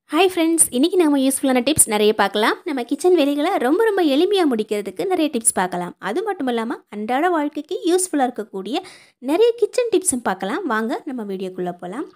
hi friends இன்றைக்கி நம்ம யூஸ்ஃபுல்லான டிப்ஸ் நிறைய பார்க்கலாம் நம்ம கிச்சன் வேலைகளை ரொம்ப ரொம்ப எளிமையாக முடிக்கிறதுக்கு நிறைய டிப்ஸ் பார்க்கலாம் அது மட்டும் இல்லாமல் அன்றாட வாழ்க்கைக்கு யூஸ்ஃபுல்லாக இருக்கக்கூடிய நிறைய கிச்சன் டிப்ஸும் பார்க்கலாம் வாங்க நம்ம வீடியோக்குள்ளே போகலாம்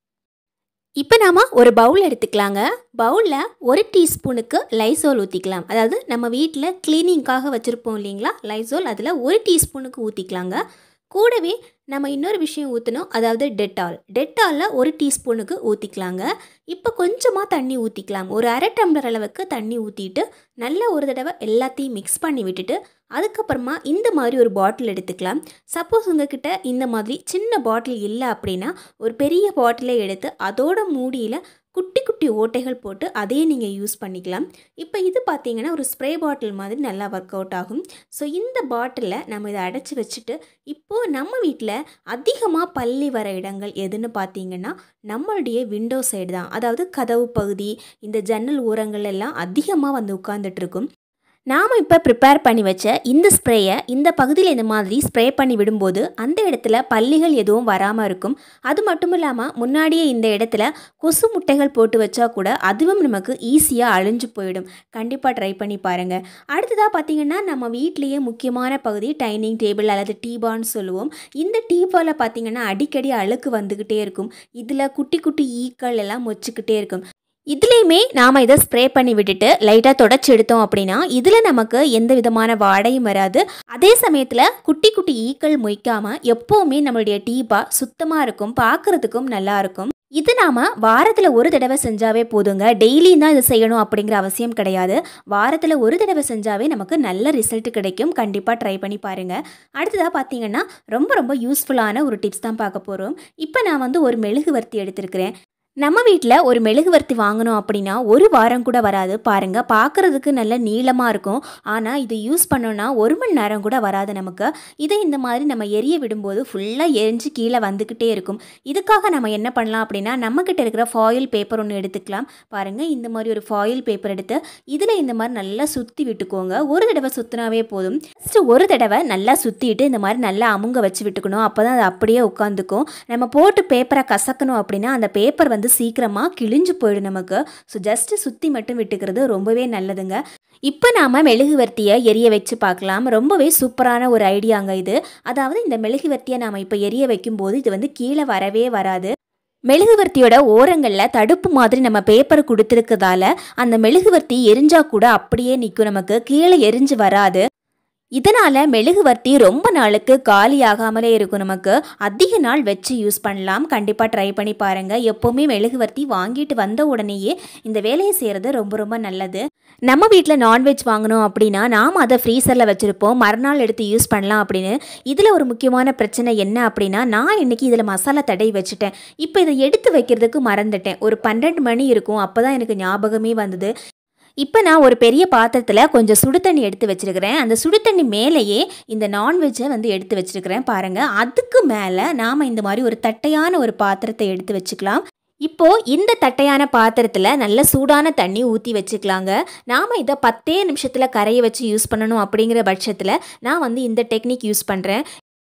இப்போ நாம் ஒரு பவுல் எடுத்துக்கலாங்க பவுலில் ஒரு டீஸ்பூனுக்கு லைசோல் ஊற்றிக்கலாம் அதாவது நம்ம வீட்டில் க்ளீனிங்காக வச்சுருப்போம் இல்லைங்களா லைசோல் அதில் ஒரு டீஸ்பூனுக்கு ஊற்றிக்கலாங்க கூடவே நம்ம இன்னொரு விஷயம் ஊற்றணும் அதாவது டெட்டால் டெட்டாலில் ஒரு டீஸ்பூனுக்கு ஊற்றிக்கலாங்க இப்போ கொஞ்சமாக தண்ணி ஊற்றிக்கலாம் ஒரு அரை டம்ளர் அளவுக்கு தண்ணி ஊற்றிட்டு நல்லா ஒரு தடவை எல்லாத்தையும் மிக்ஸ் பண்ணி விட்டுட்டு அதுக்கப்புறமா இந்த மாதிரி ஒரு பாட்டில் எடுத்துக்கலாம் சப்போஸ் உங்ககிட்ட இந்த மாதிரி சின்ன பாட்டில் இல்லை அப்படின்னா ஒரு பெரிய பாட்டிலை எடுத்து அதோட மூடியில் குட்டி குட்டி ஓட்டைகள் போட்டு அதையே நீங்கள் யூஸ் பண்ணிக்கலாம் இப்போ இது பார்த்தீங்கன்னா ஒரு ஸ்ப்ரே பாட்டில் மாதிரி நல்லா ஒர்க் அவுட் ஆகும் ஸோ இந்த பாட்டிலில் நம்ம இதை அடைச்சி வச்சுட்டு இப்போது நம்ம வீட்டில் அதிகமாக பள்ளி வர இடங்கள் எதுன்னு பார்த்தீங்கன்னா நம்மளுடைய விண்டோ சைடு தான் அதாவது கதவு பகுதி இந்த ஜன்னல் ஓரங்கள் எல்லாம் அதிகமாக வந்து உட்காந்துட்டு இருக்கும் நாம் இப்போ ப்ரிப்பேர் பண்ணி வச்ச இந்த ஸ்ப்ரேயை இந்த பகுதியில் இந்த மாதிரி ஸ்ப்ரே பண்ணி விடும்போது அந்த இடத்துல பள்ளிகள் எதுவும் வராமல் இருக்கும் அது மட்டும் இல்லாமல் முன்னாடியே இந்த இடத்துல கொசு முட்டைகள் போட்டு வச்சா கூட அதுவும் நமக்கு ஈஸியாக அழிஞ்சு போயிடும் கண்டிப்பாக ட்ரை பண்ணி பாருங்கள் அடுத்ததாக பார்த்தீங்கன்னா நம்ம வீட்லேயே முக்கியமான பகுதி டைனிங் டேபிள் அல்லது டீபான்னு சொல்லுவோம் இந்த டீபாவில் பார்த்தீங்கன்னா அடிக்கடி அழுக்கு வந்துக்கிட்டே இருக்கும் இதில் குட்டி குட்டி ஈக்கள் எல்லாம் மொச்சிக்கிட்டே இருக்கும் இதுலேயுமே நாம் இதை ஸ்ப்ரே பண்ணி விட்டுட்டு லைட்டாக தொடச்சி எடுத்தோம் அப்படின்னா இதில் நமக்கு எந்த விதமான வாடையும் வராது அதே சமயத்தில் குட்டி குட்டி ஈக்கள் மொய்க்காமல் எப்போவுமே நம்மளுடைய டீபா சுத்தமாக இருக்கும் பார்க்குறதுக்கும் நல்லா இருக்கும் இது நாம் வாரத்தில் ஒரு தடவை செஞ்சாவே போதுங்க டெய்லியும் தான் இது செய்யணும் அப்படிங்கிற அவசியம் கிடையாது வாரத்தில் ஒரு தடவை செஞ்சாவே நமக்கு நல்ல ரிசல்ட் கிடைக்கும் கண்டிப்பாக ட்ரை பண்ணி பாருங்கள் அடுத்ததாக பார்த்தீங்கன்னா ரொம்ப ரொம்ப யூஸ்ஃபுல்லான ஒரு டிப்ஸ் தான் பார்க்க போகிறோம் இப்போ நான் வந்து ஒரு மெழுகுவர்த்தி எடுத்திருக்கிறேன் நம்ம வீட்டில் ஒரு மெழுகுவர்த்தி வாங்கணும் அப்படின்னா ஒரு வாரம் கூட வராது பாருங்கள் பார்க்குறதுக்கு நல்ல நீளமாக இருக்கும் ஆனால் இது யூஸ் பண்ணோன்னா ஒரு மணி நேரம் கூட வராது நமக்கு இதை இந்த மாதிரி நம்ம எரிய விடும்போது ஃபுல்லாக எரிஞ்சு கீழே வந்துக்கிட்டே இருக்கும் இதுக்காக நம்ம என்ன பண்ணலாம் அப்படின்னா நம்மக்கிட்ட இருக்கிற ஃபாயில் பேப்பர் ஒன்று எடுத்துக்கலாம் பாருங்கள் இந்த மாதிரி ஒரு ஃபாயில் பேப்பர் எடுத்து இதில் இந்த மாதிரி நல்லா சுற்றி விட்டுக்கோங்க ஒரு தடவை சுற்றினாவே போதும் ஃபஸ்ட்டு ஒரு தடவை நல்லா சுற்றிட்டு இந்த மாதிரி நல்லா அமுங்க வச்சு விட்டுக்கணும் அப்போ தான் அது அப்படியே உட்காந்துக்கும் நம்ம போட்டு பேப்பரை கசக்கணும் அப்படின்னா அந்த பேப்பர் வந்து சீக்கிரமாக கிழிஞ்சு போயிடும் நமக்கு ஸோ ஜஸ்ட்டு சுற்றி மட்டும் விட்டுக்கிறது ரொம்பவே நல்லதுங்க இப்போ நாம் மெழுகுவர்த்தியை எரிய வச்சு பார்க்கலாம் ரொம்பவே சூப்பரான ஒரு ஐடியாங்க இது அதாவது இந்த மெழுகுவர்த்தியை நாம் இப்போ எரிய வைக்கும்போது இது வந்து கீழே வரவே வராது மெழுகுவர்த்தியோட ஓரங்களில் தடுப்பு மாதிரி நம்ம பேப்பர் கொடுத்துருக்கதால அந்த மெழுகுவர்த்தி எரிஞ்சா கூட அப்படியே நிற்கும் நமக்கு கீழே எரிஞ்சு வராது இதனால் மெழுகுவர்த்தி ரொம்ப நாளுக்கு காலியாகாமலே இருக்கும் நமக்கு அதிக நாள் வச்சு யூஸ் பண்ணலாம் கண்டிப்பாக ட்ரை பண்ணி பாருங்கள் எப்போவுமே மெழுகுவர்த்தி வாங்கிட்டு வந்த உடனேயே இந்த வேலையை செய்கிறது ரொம்ப ரொம்ப நல்லது நம்ம வீட்டில் நான்வெஜ் வாங்கணும் அப்படின்னா நாம் அதை ஃப்ரீசரில் வச்சுருப்போம் மறுநாள் எடுத்து யூஸ் பண்ணலாம் அப்படின்னு இதில் ஒரு முக்கியமான பிரச்சனை என்ன அப்படின்னா நான் இன்றைக்கி இதில் மசாலா தடை வச்சுட்டேன் இப்போ இதை எடுத்து வைக்கிறதுக்கு மறந்துட்டேன் ஒரு பன்னெண்டு மணி இருக்கும் அப்போ தான் எனக்கு ஞாபகமே வந்தது இப்போ நான் ஒரு பெரிய பாத்திரத்தில் கொஞ்சம் சுடு தண்ணி எடுத்து வச்சுருக்கிறேன் அந்த சுடு தண்ணி மேலேயே இந்த நான்வெஜ்ஜை வந்து எடுத்து வச்சுருக்கிறேன் பாருங்கள் அதுக்கு மேலே நாம் இந்த மாதிரி ஒரு தட்டையான ஒரு பாத்திரத்தை எடுத்து வச்சுக்கலாம் இப்போது இந்த தட்டையான பாத்திரத்தில் நல்ல சூடான தண்ணி ஊற்றி வச்சுக்கலாங்க நாம் இதை பத்தே நிமிஷத்தில் கரையை வச்சு யூஸ் பண்ணணும் அப்படிங்கிற பட்சத்தில் நான் வந்து இந்த டெக்னிக் யூஸ் பண்ணுறேன்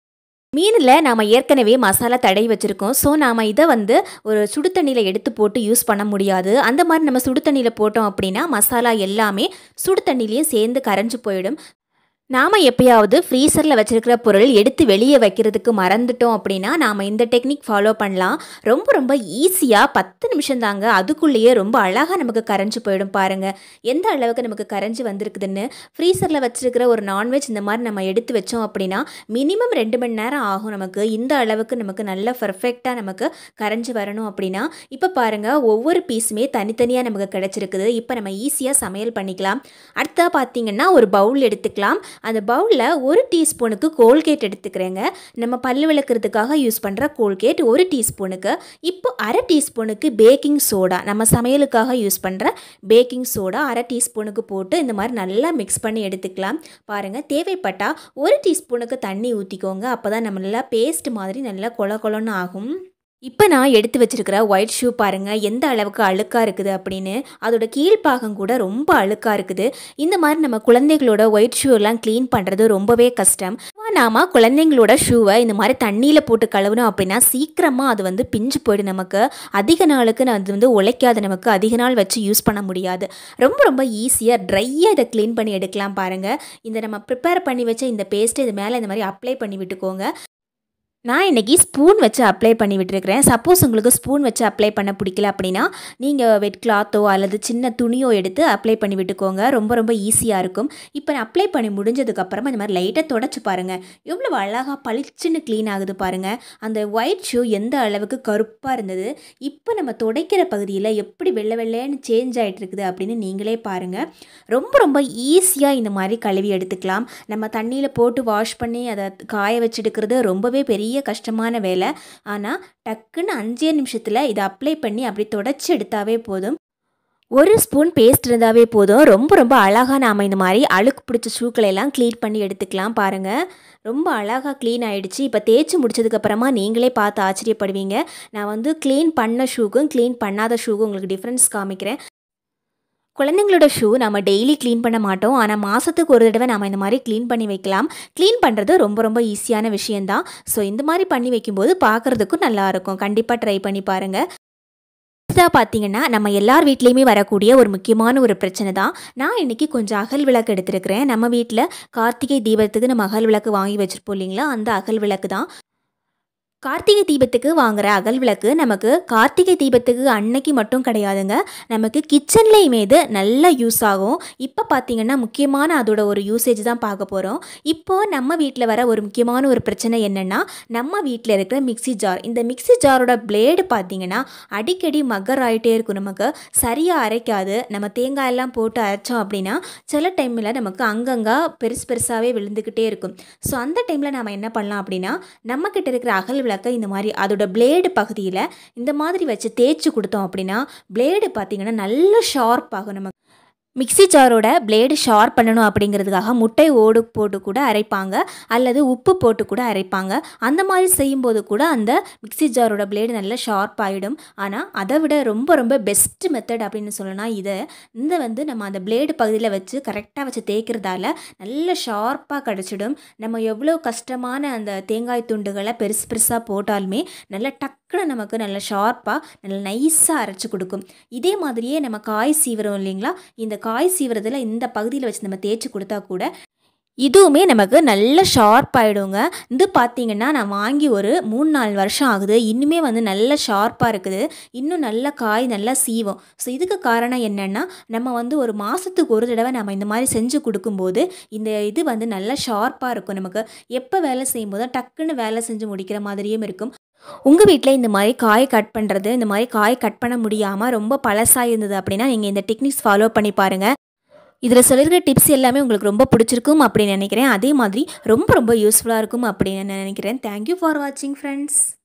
மீனில் நாம் ஏற்கனவே மசாலா தடை வச்சுருக்கோம் ஸோ நாம் இதை வந்து ஒரு சுடு தண்ணியில் எடுத்து போட்டு யூஸ் பண்ண முடியாது அந்த மாதிரி நம்ம சுடு தண்ணியில் போட்டோம் அப்படின்னா மசாலா எல்லாமே சுடு தண்ணிலையும் சேர்ந்து கரைஞ்சு போயிடும் நாம் எப்பயாவது ஃப்ரீசரில் வச்சுருக்கிற பொருள் எடுத்து வெளியே வைக்கிறதுக்கு மறந்துட்டோம் அப்படின்னா நாம் இந்த டெக்னிக் ஃபாலோ பண்ணலாம் ரொம்ப ரொம்ப ஈஸியாக பத்து நிமிஷம் தாங்க அதுக்குள்ளேயே ரொம்ப அழகாக நமக்கு கரைஞ்சி போயிடும் பாருங்கள் எந்த அளவுக்கு நமக்கு கரைஞ்சி வந்திருக்குதுன்னு ஃப்ரீசரில் வச்சுருக்கிற ஒரு நான்வெஜ் இந்த மாதிரி நம்ம எடுத்து வச்சோம் அப்படின்னா மினிமம் ரெண்டு மணி நேரம் ஆகும் நமக்கு இந்த அளவுக்கு நமக்கு நல்ல பர்ஃபெக்டாக நமக்கு கரைஞ்சி வரணும் அப்படின்னா இப்போ பாருங்கள் ஒவ்வொரு பீஸுமே தனித்தனியாக நமக்கு கிடச்சிருக்குது இப்போ நம்ம ஈஸியாக சமையல் பண்ணிக்கலாம் அடுத்தா பார்த்தீங்கன்னா ஒரு பவுல் எடுத்துக்கலாம் அந்த பவுலில் ஒரு டீஸ்பூனுக்கு கோல்கேட் எடுத்துக்கிறேங்க நம்ம பல்லு விளக்குறதுக்காக யூஸ் பண்ணுற கோல்கேட் ஒரு டீஸ்பூனுக்கு இப்போ அரை டீஸ்பூனுக்கு பேக்கிங் சோடா நம்ம சமையலுக்காக யூஸ் பண்ணுற பேக்கிங் சோடா அரை டீஸ்பூனுக்கு போட்டு இந்த மாதிரி நல்லா மிக்ஸ் பண்ணி எடுத்துக்கலாம் பாருங்கள் தேவைப்பட்டால் ஒரு டீஸ்பூனுக்கு தண்ணி ஊற்றிக்கோங்க அப்போ தான் நம்ம நல்லா பேஸ்ட் மாதிரி நல்லா கொல கொலன்னு ஆகும் இப்போ நான் எடுத்து வச்சிருக்கிற ஒயிட் ஷூ பாருங்கள் எந்த அளவுக்கு அழுக்காக இருக்குது அப்படின்னு அதோட கீழ்ப்பாகம் கூட ரொம்ப அழுக்காக இருக்குது இந்த மாதிரி நம்ம குழந்தைகளோட ஒயிட் ஷூ எல்லாம் க்ளீன் பண்ணுறது ரொம்பவே கஷ்டம் நாம குழந்தைங்களோட ஷூவை இந்த மாதிரி தண்ணியில் போட்டு கழுவணும் அப்படின்னா சீக்கிரமாக அது வந்து பிஞ்சு போயிடும் நமக்கு அதிக நாளுக்கு அது வந்து உழைக்காது நமக்கு அதிக நாள் வச்சு யூஸ் பண்ண முடியாது ரொம்ப ரொம்ப ஈஸியாக ட்ரையாக இதை க்ளீன் பண்ணி எடுக்கலாம் பாருங்கள் இந்த நம்ம ப்ரிப்பேர் பண்ணி வச்ச இந்த பேஸ்ட்டு இது மேலே இந்த மாதிரி அப்ளை பண்ணி விட்டுக்கோங்க நான் இன்றைக்கி ஸ்பூன் வச்சு அப்ளை பண்ணி விட்டுருக்கிறேன் சப்போஸ் உங்களுக்கு ஸ்பூன் வச்சு அப்ளை பண்ண பிடிக்கல அப்படின்னா நீங்கள் வெட் கிளாத்தோ அல்லது சின்ன துணியோ எடுத்து அப்ளை பண்ணி விட்டுக்கோங்க ரொம்ப ரொம்ப ஈஸியாக இருக்கும் இப்போ நான் அப்ளை பண்ணி முடிஞ்சதுக்கப்புறமா இந்த மாதிரி லைட்டாக தொடச்சி பாருங்கள் எவ்வளோ அழகாக பளிச்சுன்னு க்ளீன் ஆகுது பாருங்கள் அந்த ஒயிட் ஷூ எந்த அளவுக்கு கருப்பாக இருந்தது இப்போ நம்ம துடைக்கிற பகுதியில் எப்படி வெள்ளை வெள்ளைன்னு சேஞ்ச் ஆகிட்டு இருக்குது அப்படின்னு நீங்களே பாருங்கள் ரொம்ப ரொம்ப ஈஸியாக இந்த மாதிரி கழுவி எடுத்துக்கலாம் நம்ம தண்ணியில் போட்டு வாஷ் பண்ணி அதை காய வச்செடுக்கிறது ரொம்பவே பெரிய பெரிய கஷ்டமான வேலை ஆனால் டக்குன்னு அஞ்சே நிமிஷத்தில் இதை அப்ளை பண்ணி அப்படி தொடச்சி எடுத்தாவே போதும் ஒரு ஸ்பூன் பேஸ்ட் இருந்தாவே போதும் ரொம்ப ரொம்ப அழகாக நாம் இந்த மாதிரி அழுக்கு பிடிச்ச ஷூக்களை எல்லாம் க்ளீன் பண்ணி எடுத்துக்கலாம் பாருங்கள் ரொம்ப அழகாக க்ளீன் ஆகிடுச்சு இப்போ தேய்ச்சி முடிச்சதுக்கப்புறமா நீங்களே பார்த்து ஆச்சரியப்படுவீங்க நான் வந்து க்ளீன் பண்ண ஷூக்கும் க்ளீன் பண்ணாத ஷூக்கும் உங்களுக்கு டிஃப்ரென்ஸ் காமிக்கிறேன் குழந்தைங்களோட ஷூ நம்ம டெய்லி க்ளீன் பண்ண மாட்டோம் ஆனால் மாதத்துக்கு ஒரு தடவை நம்ம இந்த மாதிரி க்ளீன் பண்ணி வைக்கலாம் க்ளீன் பண்ணுறது ரொம்ப ரொம்ப ஈஸியான விஷயந்தான் ஸோ இந்த மாதிரி பண்ணி வைக்கும்போது பார்க்குறதுக்கும் நல்லாயிருக்கும் கண்டிப்பாக ட்ரை பண்ணி பாருங்கள் இதாக பார்த்தீங்கன்னா நம்ம எல்லார் வீட்லேயுமே வரக்கூடிய ஒரு முக்கியமான ஒரு பிரச்சனை தான் நான் இன்றைக்கி கொஞ்சம் அகல் விளக்கு எடுத்துருக்கிறேன் நம்ம வீட்டில் கார்த்திகை தீபத்துக்கு நம்ம அகல் விளக்கு வாங்கி வச்சுருப்போம் இல்லைங்களா அந்த அகல் விளக்கு தான் கார்த்திகை தீபத்துக்கு வாங்குகிற அகல் விளக்கு நமக்கு கார்த்திகை தீபத்துக்கு அன்னைக்கு மட்டும் கிடையாதுங்க நமக்கு கிச்சன்லேயுமே இது நல்லா யூஸ் ஆகும் இப்போ பார்த்திங்கன்னா முக்கியமான அதோட ஒரு யூசேஜ் தான் பார்க்க போகிறோம் இப்போது நம்ம வீட்டில் வர ஒரு முக்கியமான ஒரு பிரச்சனை என்னென்னா நம்ம வீட்டில் இருக்கிற மிக்சி ஜார் இந்த மிக்சி ஜாரோட பிளேடு பார்த்திங்கன்னா அடிக்கடி மக்கர் ஆகிட்டே இருக்கும் நமக்கு சரியாக அரைக்காது நம்ம தேங்காய் எல்லாம் போட்டு அரைச்சோம் அப்படின்னா சில டைமில் நமக்கு அங்கங்கே பெருசு பெருசாகவே விழுந்துக்கிட்டே இருக்கும் ஸோ அந்த டைமில் நம்ம என்ன பண்ணலாம் அப்படின்னா நம்மக்கிட்ட இருக்கிற அகல் விளக்கு விளக்க இந்த மாதிரி அதோட பிளேடு பகுதியில் இந்த மாதிரி வச்சு தேய்ச்சி கொடுத்தோம் அப்படின்னா பிளேடு பார்த்திங்கன்னா நல்ல ஷார்ப் ஆகும் நமக்கு மிக்சி ஜாரோட பிளேடு ஷார்ப் பண்ணணும் அப்படிங்கிறதுக்காக முட்டை ஓடு போட்டு கூட அரைப்பாங்க அல்லது உப்பு போட்டு கூட அரைப்பாங்க அந்த மாதிரி செய்யும்போது கூட அந்த மிக்சி ஜாரோட பிளேடு நல்லா ஷார்ப் ஆகிடும் ஆனால் அதை விட ரொம்ப ரொம்ப பெஸ்ட் மெத்தட் அப்படின்னு சொல்லலாம் இதை இந்த வந்து நம்ம அந்த பிளேடு பகுதியில் வச்சு கரெக்டாக வச்சு தேய்க்கிறதால நல்ல ஷார்ப்பாக கிடச்சிடும் நம்ம எவ்வளோ கஷ்டமான அந்த தேங்காய் துண்டுகளை பெருசு பெருசாக போட்டாலுமே நல்லா டக்குன்னு நமக்கு நல்ல ஷார்ப்பாக நல்ல நைஸாக அரைச்சி கொடுக்கும் இதே மாதிரியே நம்ம காய் சீவிரம் இல்லைங்களா இந்த காய் சீவுறதுல இந்த பகுதியில் வச்சு நம்ம தேய்ச்சி கொடுத்தா கூட இதுவுமே நமக்கு நல்ல ஷார்ப் ஆகிடுங்க இது பார்த்தீங்கன்னா நான் வாங்கி ஒரு மூணு நாலு வருஷம் ஆகுது இன்னுமே வந்து நல்ல ஷார்ப்பாக இருக்குது இன்னும் நல்ல காய் நல்லா சீவும் ஸோ இதுக்கு காரணம் என்னென்னா நம்ம வந்து ஒரு மாதத்துக்கு ஒரு தடவை நம்ம இந்த மாதிரி செஞ்சு கொடுக்கும்போது இந்த இது வந்து நல்லா ஷார்ப்பாக இருக்கும் நமக்கு எப்போ வேலை செய்யும்போது டக்குன்னு வேலை செஞ்சு முடிக்கிற மாதிரியும் இருக்கும் உங்கள் வீட்டில் இந்த மாதிரி காய் கட் பண்ணுறது இந்த மாதிரி காய் கட் பண்ண முடியாமல் ரொம்ப பழசாக இருந்தது அப்படின்னா நீங்கள் இந்த டெக்னிக்ஸ் ஃபாலோ பண்ணி பாருங்கள் இதில் சொல்லியிருக்க டிப்ஸ் எல்லாமே உங்களுக்கு ரொம்ப பிடிச்சிருக்கும் அப்படின்னு நினைக்கிறேன் அதே மாதிரி ரொம்ப ரொம்ப யூஸ்ஃபுல்லாக இருக்கும் அப்படின்னு நான் நினைக்கிறேன் தேங்க்யூ ஃபார் வாட்சிங் ஃப்ரெண்ட்ஸ்